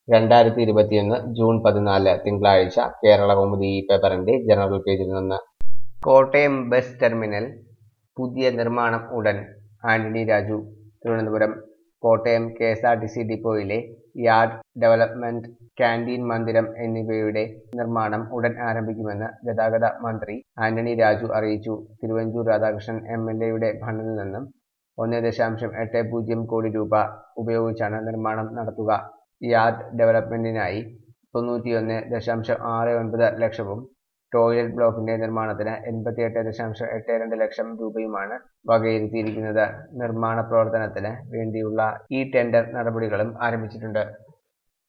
രണ്ടായിരത്തി ഇരുപത്തിയൊന്ന് ജൂൺ പതിനാല് തിങ്കളാഴ്ച കേരള കൗമുദി ഈ പേപ്പറിന്റെ ജനറൽ പേജിൽ നിന്ന് കോട്ടയം ബസ് ടെർമിനൽ പുതിയ നിർമ്മാണം ഉടൻ Antony Raju Thiruvananthapuram Kottayam K S R T C ഡിപ്പോയിലെ യാർഡ് ഡെവലപ്മെന്റ് ക്യാന്റീൻ മന്ദിരം എന്നിവയുടെ നിർമ്മാണം ഉടൻ ആരംഭിക്കുമെന്ന് ഗതാഗത മന്ത്രി ആന്റണി രാജു അറിയിച്ചു തിരുവഞ്ചൂർ രാധാകൃഷ്ണൻ എം എൽ എയുടെ ഫണ്ടിൽ നിന്നും ഒന്ന് ദശാംശം എട്ട് പൂജ്യം കോടി രൂപ ഉപയോഗിച്ചാണ് നിർമ്മാണം നടത്തുക യാർഡ് ഡെവലപ്മെന്റിനായി തൊണ്ണൂറ്റിയൊന്ന് ദശാംശം ആറ് ഒൻപത് ലക്ഷവും ടോയ്ലറ്റ് ബ്ലോക്കിന്റെ നിർമ്മാണത്തിന് എൺപത്തിയെട്ട് ദശാംശം എട്ട് രണ്ട് ലക്ഷം രൂപയുമാണ് വകയിരുത്തിയിരിക്കുന്നത് നിർമ്മാണ പ്രവർത്തനത്തിന് വേണ്ടിയുള്ള ഈ ടെൻഡർ നടപടികളും ആരംഭിച്ചിട്ടുണ്ട്